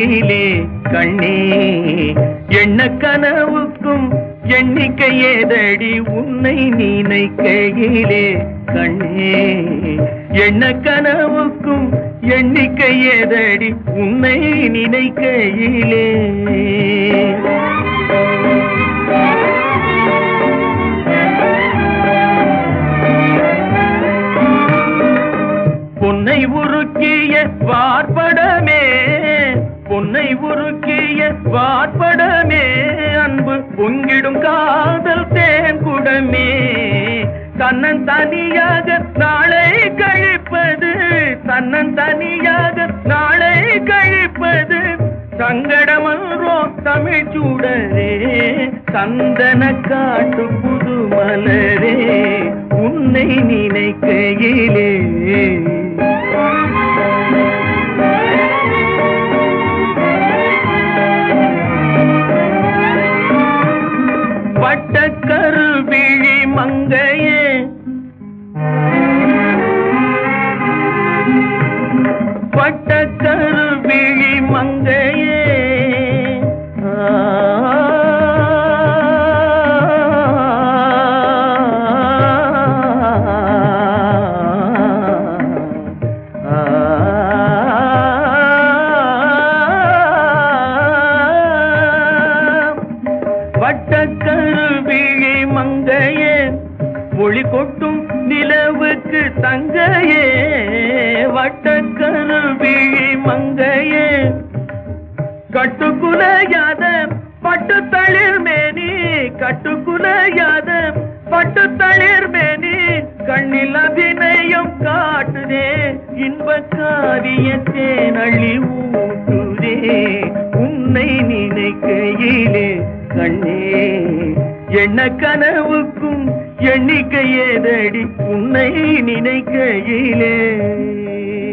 நினைக்கையிலே கண்ணே எண்ண கனவுக்கும் எண்ணிக்கை ஏதடி உன்னை நினைக்கையிலே கண்ணே எண்ண கனவுக்கும் எண்ணிக்கை ஏதடி உன்னை நினைக்கையிலே பொன்னை உருக்கிய வார்படமே பொன்னை உருக்கிய வார்படமே அன்பு பொங்கிடும் காதல் தேன் குடமே தன்னன் தனியாக நாளை கழிப்பது தன்னன் தனியாக நாளை கழிப்பது சங்கடமன்றோ தமிழ் சூடரே சந்தன காட்டு புது மலரே உன்னை நினைக்கையிலே வட்டக்கருவிழி மங்கையே வட்டக்கருவிழி மங்கையே வட்டக்கருவிழி மங்கையே ஒளி கொட்டும் நிலவுக்கு தங்கையே வட்டக்கருவிழி மங்கையே கட்டுக்குலையாத பட்டு தளிர் மேனி கட்டுக்குலையாத பட்டு தளிர் மேனி கண்ணில் அபிநயம் காட்டுதே இன்ப காரியத்தே நள்ளி ஊட்டுதே உன்னை நினைக்கையிலே கண்ணே எண்ண கனவுக்கும் எண்ணிக்கை ஏதடி உன்னை நினைக்கையிலே